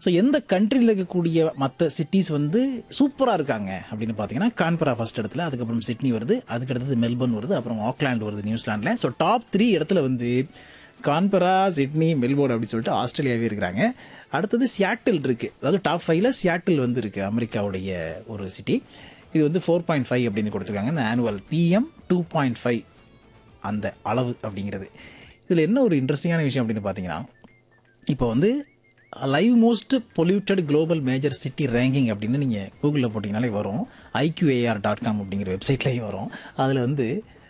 so எந்த கண்ட்ரியில் இருக்கக்கூடிய மற்ற சிட்டிஸ் வந்து சூப்பராக இருக்காங்க அப்படின்னு பார்த்தீங்கன்னா கான்பரா ஃபர்ஸ்ட் இடத்துல அதுக்கப்புறம் சிட்னி வருது அதுக்கு அடுத்தது மெல்பர்ன் வருது அப்புறம் ஆக்லாண்ட் வருது நியூசிலாண்டில் ஸோ டாப் த்ரீ இடத்துல வந்து கான்பரா சிட்னி மெல்போர்ன் அப்படின்னு சொல்லிட்டு ஆஸ்திரேலியாவே இருக்கிறாங்க அடுத்தது சியாட்டில் இருக்குது அதாவது டாப் ஃபைவ்ல சியாட்டில் வந்து இருக்குது அமெரிக்காவுடைய ஒரு சிட்டி இது வந்து ஃபோர் பாயிண்ட் ஃபைவ் அப்படின்னு கொடுத்துருக்காங்க இந்த annual PM two point five அந்த அளவு அப்படிங்கிறது இதில் என்ன ஒரு இன்ட்ரெஸ்டிங்கான விஷயம் அப்படின்னு பார்த்தீங்கன்னா இப்போ வந்து live most polluted global major city ranking அப்படின்னு நீங்கள் கூகுளில் போட்டிங்கனாலே வரும் ஐக்யூஏஆர் டாட் காம் அப்படிங்கிற வெப்சைட்லேயே வரும் அதில் வந்து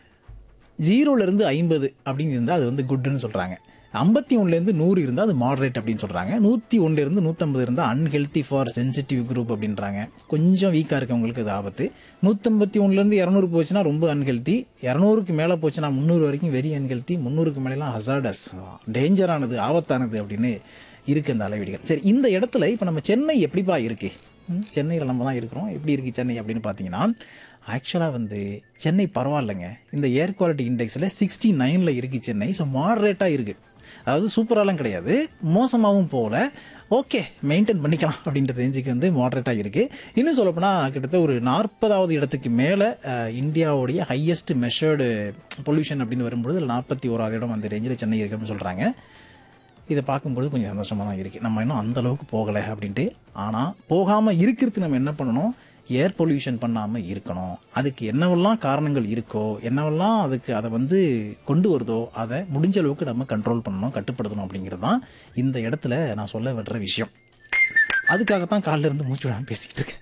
ஜீரோலேருந்து ஐம்பது அப்படின்னு இருந்தால் அது வந்து குட்னு சொல்கிறாங்க ஐம்பத்தி ஒன்றுலேருந்து நூறு இருந்தால் அது மாடரேட் அப்படின்னு சொல்கிறாங்க நூற்றி ஒன்றுலேருந்து நூற்றம்பது இருந்தால் அன்ஹெல்த்தி ஃபார் சென்சிட்டிவ் குரூப் அப்படின்றாங்க கொஞ்சம் வீக்காக இருக்கவங்களுக்கு அது ஆபத்து நூற்றம்பத்தி ஒன்றுலேருந்து இரநூறு போச்சுன்னா ரொம்ப அன்ஹெல்த்தி இரநூறுக்கு மேலே போச்சுன்னா முந்நூறு வரைக்கும் வெரி அன்ஹெல்த்தி முந்நூறுக்கு மேலேலாம் ஹசார்டஸ் டேஞ்சரானது ஆபத்தானது அப்படின்னு இருக்குது அந்த அளவீடுகள் சரி இந்த இடத்துல இப்போ நம்ம சென்னை எப்படிப்பா இருக்கு ம், சென்னையில் நம்ம தான் இருக்கிறோம் எப்படி இருக்குது சென்னை அப்படின்னு பார்த்தீங்கன்னா ஆக்சுவலாக வந்து சென்னை பரவாயில்லைங்க இந்த ஏர் குவாலிட்டி இண்டெக்ஸில் சிக்ஸ்டி நைனில் இருக்குது சென்னை ஸோ மாடரேட்டாக இருக்குது அதாவது சூப்பராலாம் கிடையாது மோசமாகவும் போகல ஓகே மெயின்டைன் பண்ணிக்கலாம் அப்படின்ற ரேஞ்சுக்கு வந்து மாடரேட்டாக இருக்குது இன்னும் சொல்லப்போனால் கிட்டத்தட்ட ஒரு நாற்பதாவது இடத்துக்கு மேலே இந்தியாவுடைய ஹையஸ்ட் மெஷர்டு பொல்யூஷன் அப்படின்னு வரும்பொழுது நாற்பத்தி ஓராவது இடம் அந்த ரேஞ்சில் சென்னை இருக்கு அப்படின்னு சொல்கிறாங்க இதை பார்க்கும்போது கொஞ்சம் சந்தோஷமாக தான் இருக்குது நம்ம இன்னும் அந்த அளவுக்கு போகலை அப்படின்ட்டு ஆனால் போகாமல் இருக்கிறதுக்கு நம்ம என்ன பண்ணணும் ஏர் பொல்யூஷன் பண்ணாமல் இருக்கணும் அதுக்கு என்னவெல்லாம் காரணங்கள் இருக்கோ என்னவெல்லாம் அதுக்கு அதை வந்து கொண்டு வருதோ அதை முடிஞ்ச அளவுக்கு நம்ம கண்ட்ரோல் பண்ணணும் கட்டுப்படுத்தணும் அப்படிங்கிறது தான் இந்த இடத்துல நான் சொல்ல வர்ற விஷயம் அதுக்காகத்தான் காலைல இருந்து மூச்சு விடாமல் பேசிக்கிட்டு இருக்கேன்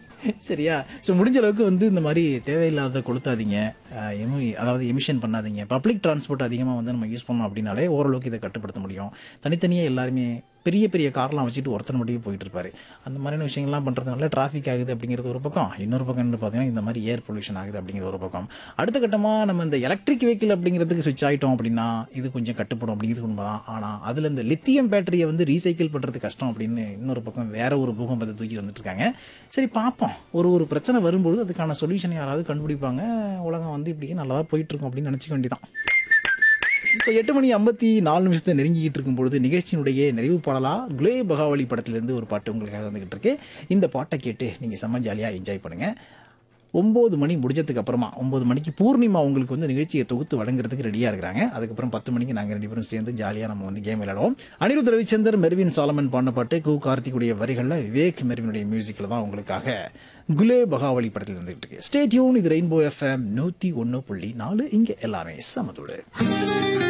சரியா ஸோ முடிஞ்ச அளவுக்கு வந்து இந்த மாதிரி தேவையில்லாத கொளுத்தாதீங்க அஹ், எமி- அதாவது எமிஷன் பண்ணாதீங்க பப்ளிக் டிரான்ஸ்போர்ட் அதிகமாக வந்து நம்ம யூஸ் பண்ணோம் அப்படின்னாலே ஓரளவுக்கு இதை கட்டுப்படுத்த முடியும் தனித்தனியாக எல்லாருமே பெரிய பெரிய கார்லாம் வச்சுட்டு ஒருத்தர் மட்டும் போயிட்டு இருப்பாரு அந்த மாதிரியான விஷயங்கள்லாம் பண்ணுறதுனால டிராஃபிக் ஆகுது அப்படிங்கிறது ஒரு பக்கம் இன்னொரு பக்கம் என்ன பார்த்தீங்கன்னா இந்த மாதிரி ஏர் பொல்யூஷன் ஆகுது அப்படிங்கிறது ஒரு பக்கம் அடுத்த கட்டமாக நம்ம இந்த எலக்ட்ரிக் வெஹிக்கிள் அப்படிங்கிறதுக்கு ஸ்விட்ச் ஆகிட்டோம் அப்படின்னா இது கொஞ்சம் கட்டுப்படும் அப்படிங்கிறது உண்மைதான் ஆனால் அதில் இந்த லித்தியம் பேட்டரியை வந்து ரீசைக்கிள் பண்ணுறது கஷ்டம் அப்படின்னு இன்னொரு பக்கம் வேற ஒரு பூகம்பத்தை தூக்கி வந்துட்டு இருக்காங்க சரி பார்ப்போம் ஒரு ஒரு பிரச்சனை வரும்போது அதுக்கான சொல்யூஷன் யாராவது கண்டுபிடிப்பாங்க உலகம் வந்து இப்படியே நல்லா போயிட்டு இருக்கும் அப்படின்னு நினச்சிக்க வேண்டியதான் ஸோ எட்டு மணி ஐம்பத்தி நாலு நிமிஷத்தை நெருங்கிக்கிட்டு இருக்கும் பொழுது நிகழ்ச்சியினுடைய நிறைவு பாடலா குலே பகாவலி படத்திலிருந்து ஒரு பாட்டு உங்களுக்காக வந்துகிட்டு இருக்கு இந்த பாட்டை கேட்டு நீங்கள் செம்ம ஜாலியாக என்ஜாய் பண்ணுங்க ஒம்பது மணி முடிஞ்சதுக்கு அப்புறமா ஒம்பது மணிக்கு பூர்ணிமா உங்களுக்கு வந்து நிகழ்ச்சியை தொகுத்து வழங்குறதுக்கு ரெடியாக இருக்கிறாங்க அதுக்கப்புறம் பத்து மணிக்கு நாங்கள் ரெண்டு பேரும் சேர்ந்து ஜாலியாக நம்ம வந்து கேம் விளையாடுவோம் அனிருத் ரவிச்சந்தர் மெர்வின் சாலமன் பாடின பாட்டு கு கார்த்திக்குடைய வரிகளில் விவேக் மெர்வினுடைய மியூசிக்கில் தான் உங்களுக்காக குலே பகாவலி படத்தில் இருந்துகிட்டு இருக்கு ஸ்டே டியூன் இது ரெயின்போ எஃப்எம் நூற்றி ஒன்று புள்ளி நாலு இங்கே எல்லாமே சமதோடு